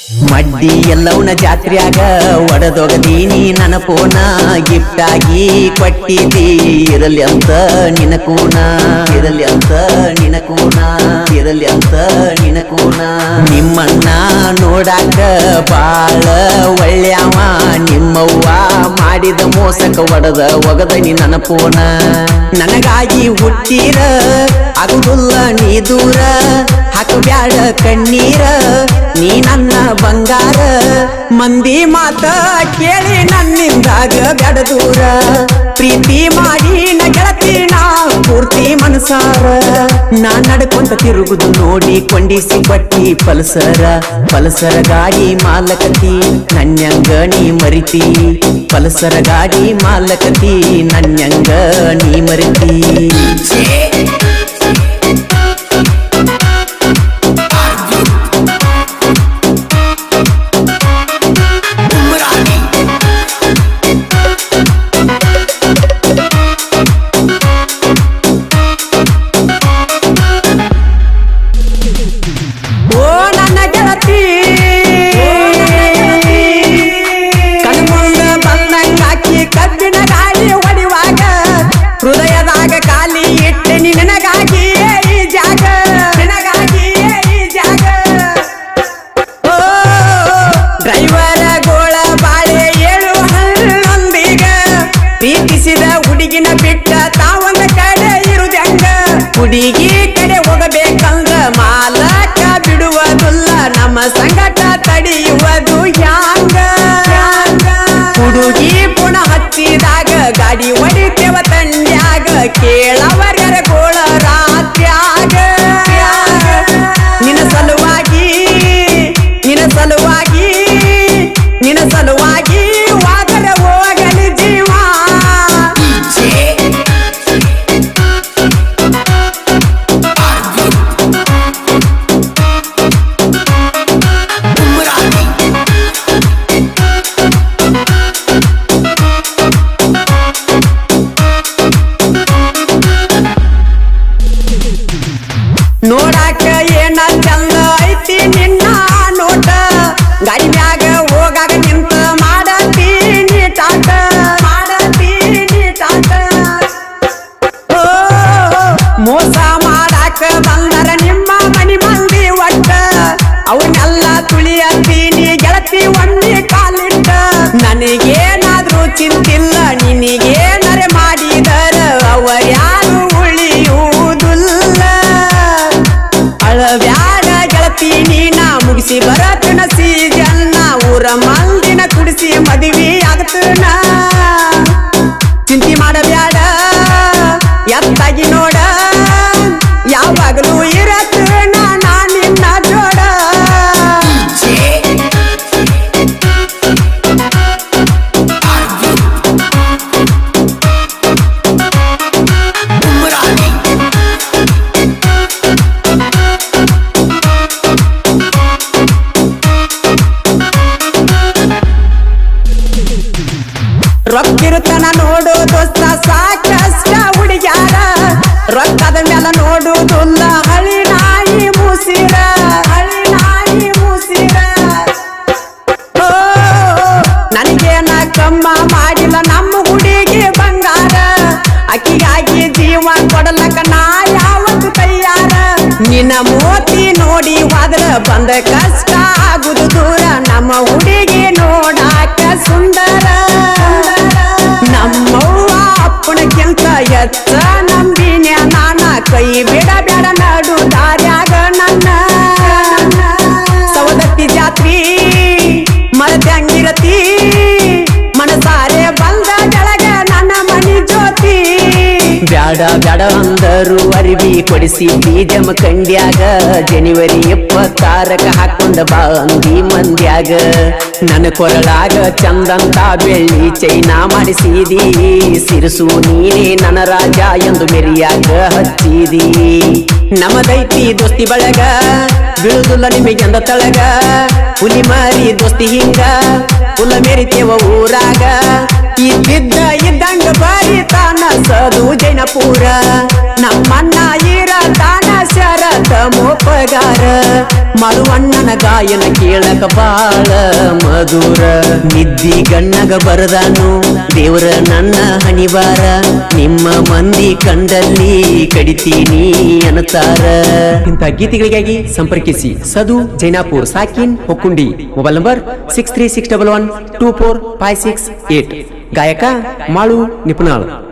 ಮಡ್ಡಿ ಎಲ್ಲವನ ಜಾತ್ರ್ಯಾಗ ಒಡದೊಗದೀನಿ ನನ್ನ ಫೋನ ಗಿಫ್ಟ್ ಆಗಿ ಕೊಟ್ಟಿದಿ ಇರಲಿ ಅಂತ ನಿನ ಕೂನ ಇರಲಿ ಅಂತ ನಿನ ಕೂನ ಇರಲಿ ಅಂತ ನಿನ ಕೂನ ನಿಮ್ಮಣ್ಣ ನೋಡಾಕ ಬಾಳ ಒಳ್ಳೆಯವ ನಿಮ್ಮವ್ವ ಮಾಡಿದ ಮೋಸಕ ಒಡದ ಒಗದನಿ ನನ್ನ ಫೋನ ನನಗಾಗಿ ಹುಟ್ಟಿರ ಆಗುದಿಲ್ಲ ನೀ ದೂರ ಹಾಕಬ್ಯಾಡ ಕಣ್ಣೀರ ನೀ ನನ್ನ ಬಂಗಾರ ಮಂದಿ ಮಾತ ಕೇಳಿ ನನ್ನಿಂದಾಗ ಬ್ಯಾಡ ದೂರ ಪ್ರೀತಿ ಮಾಡಿ ನ ಗೆಳತಿ ನಾ ಪೂರ್ತಿ ಮನಸಾರ ನಾ ನಡ್ಕೊಂತ ತಿರುಗುದು ನೋಡಿ ಕೊಂಡಿಸಿ ಕೊಟ್ಟಿ ಪಲ್ಸರ ಪಲ್ಸರ ಗಾಡಿ ಮಾಲಕತಿ ನನ್ಯಂಗ ನೀ ಮರಿತಿ ಪಲ್ಸರ ಗಾಡಿ ಮಾಲಕತಿ ನನ್ಯಂಗ ನೀ ಮರಿತಿ ಓ ನನ್ನ ಗೆಳತಿ ಕಣ್ಮುಂದ ಬಂದಂಗ ಹಾಕಿ ಕಬ್ಬಿನ ಗಾಳಿ ಹೊಡಿವಾಗ ಹೃದಯದಾಗ ಖಾಲಿ ಇಟ್ಟೆ ನಿನಗಾಗಿ ಈ ಜಾಗ ನಿನಗಾಗಿ ಈ ಜಾಗ ಓ ಡ್ರೈವರ ಗೋಳ ಬಾಳೆ ಏಳು ಹನ್ನೊಂದೀಗ ಪ್ರೀತಿಸಿದ ಹುಡುಗಿನ ಬಿಟ್ಟ ತಾವೊಂದ ಕಡೆ ಇರುದಂಗ ಹುಡುಗಿ ಕಡೆ ಹೋಗಬೇಕಂದ್ರ ಮಾಲಕ ಬಿಡುವುದಿಲ್ಲ ನಮ್ಮ ಸಂಗಟ ತಡೆಯುವುದು ಹ್ಯಾಂಗ ಹುಡುಗಿ ಪುಣ ಹಚ್ಚಿದಾಗ ಗಾಡಿ ಹೊಡಿತೇವ ತಂಡ್ಯಾಗ ಕೇಳವರ್ಯರ ಗೋಳ ರಾತ್ರ್ಯಾಗ ನಿನ್ನ ಸಲುವಾಗಿ ನಿನ್ನ ಸಲುವಾಗಿ ನಿನ್ನ ಸಲುವಾಗಿ ವಾದರ ಹೋಗಲಿ ಜೀವ ನೋಡಾಕ ಏನ ಚಂದ ಐತಿ ನಿನ್ನ ನೋಟ ಗಾಡಿ ಮ್ಯಾಗ ಹೋಗಾಗ ನಿಂತ ಮಾಡತೀನಿ ಟಾಟ ಮಾಡತೀನಿ ಟಾಟ ಓ, ಮೋಸ ಮಾಡಾಕ ಬಂದರ ನಿಮ್ಮ ಮನಿ ಮಂದಿ ಒಟ್ಟ ಅವನ್ನೆಲ್ಲ ತುಳಿಯತ್ತೀನಿ ಗೆಳತಿ ಒಂದೇ ಕಾಲಿಟ್ಟ ನನಗೇನಾದ್ರೂ ಚಿಂತಿಲ್ಲ ನಿನಗೇನರೆ ಮಾಡಿದರ ಅವರ್ಯಾರು ಉಳಿಯುವುದಿಲ್ಲ ಅಳಬ್ಯಾಡ ಗೆಳತಿ ನೀನ ಮುಗಿಸಿ ಬರತನ ಸೀಜನ್ನ ಊರ ಮಂದಿನ ಕುಡಿಸಿ ಮದುವೆ ಆಗತನ ಚಿಂತೆ ಮಾಡಬ್ಯಾಡ ಎತ್ತಾಗಿ ನೋಡ ಯಾವಾಗಲೂ ಇರತನ ನಾ ನಿನ್ನ ಜೋಡ ರೊಕ್ಕಿರುತ್ತನ ನೋಡು ದೋಸ್ತ ಸಾಕಷ್ಟ ಹುಡುಗ್ಯಾರ ರೊಕ್ಕದ ಮೇಲೆ ನೋಡುವುದಿಲ್ಲ ಹಳಿ ನಾಯಿ ಮೂಸಿರ ಹಳಿ ನಾಯಿ ಮೂಸಿರ ಓ, ನನಗೇನ ಕಮ್ಮ ಮಾಡಿಲ್ಲ ನಮ್ಮ ಹುಡುಗಿ ಬಂಗಾರ ಅಕ್ಕಿಗಾಗಿ ಜೀವ ಕೊಡಲಕ ನಾ ಯಾವತ್ತು ತಯ್ಯಾರ ನಿನ್ನ ಮೋತಿ ನೋಡಿ ಹೋದ್ರ ಬಂದ ಕಷ್ಟ ಆಗುದು ದೂರ ನಮ್ಮ ಹುಡುಗಿ ನೋಡಾಕ ಸುಂದರ ನಮ್ಮವ್ವ ಅಪ್ಪನಕ್ಕಿಂತ ಎತ್ತ ನಂಬಿನ್ಯ ನಾನ ಕೈ ಬಿಡ ಬೇಡ ನಡು ದಾರ್ಯಾಗ ನನ್ನ ಸವದತ್ತಿ ಜಾತ್ರಿ ಮರದಂಗಿರತಿ ಮನಸಾರೆ ಬಂದ ಬೆಳಗ ನನ್ನ ಮನಿ ಜ್ಯೋತಿ ಬ್ಯಾಡ ಬ್ಯಾಡ ಅಂದರು ಅರಿವಿ ಕೊಡಿಸಿ ಬೀಜಮ ಕಂಡ್ಯಾಗ ಜನವರಿ ಇಪ್ಪತ್ತಾರಕ ಹಾಕೊಂಡ ಬಾ ಅಂದಿ ಮಂದ್ಯಾಗ ನನ್ನ ಕೊರಳಾಗ ಚಂದಂತ ಬೆಳ್ಳಿ ಚೈನಾ ಮಾಡಿಸಿದಿ ಸಿರಸು ನೀನೇ ನನ್ನ ರಾಜ ಎಂದು ಮೆರಿಯಾಗ ಹಚ್ಚಿದಿ ನಮದೈತಿ ದೋಸ್ತಿ ಬಳಗ ಬೀಳುದಿಲ್ಲ ನಿಮಗೆಂದ ತಳಗ ಹುಲಿ ಮಾರಿ ದೋಸ್ತಿ ಹಿಂಗ ಹುಲ ಮೆರಿತೇವ ಊರಾಗ ಇದ್ದಿದ್ದ ಇದ್ದಂಗ ಬರೀತಾನ ಸದು ಜೈನಪುರ ನಮ್ಮಣ್ಣ ಇರ ತಾನ ಶರ ಮಾಡ್ಯಾರ ತಮೋಪಗಾರ ಮರುವಣ್ಣನ ಗಾಯನ ಕೇಳಕ ಬಾಳ ಮಧುರ ನಿದ್ದಿ ಗಣ್ಣಗ ಬರದಾನು ದೇವರ ನನ್ನ ಹಣಿವಾರ ನಿಮ್ಮ ಮಂದಿ ಕಂಡಲ್ಲಿ ಕಡಿತೀನಿ ಅನ್ನತಾರ ಇಂಥ ಗೀತೆಗಳಿಗಾಗಿ ಸಂಪರ್ಕಿಸಿ ಸದು ಜೈನಾಪುರ್ ಸಾಕಿನ್ Hokkundi mobile number six three six double one two four five six eight ಗಾಯಕ ಮಾಳು ನಿಪುಣಾಳ್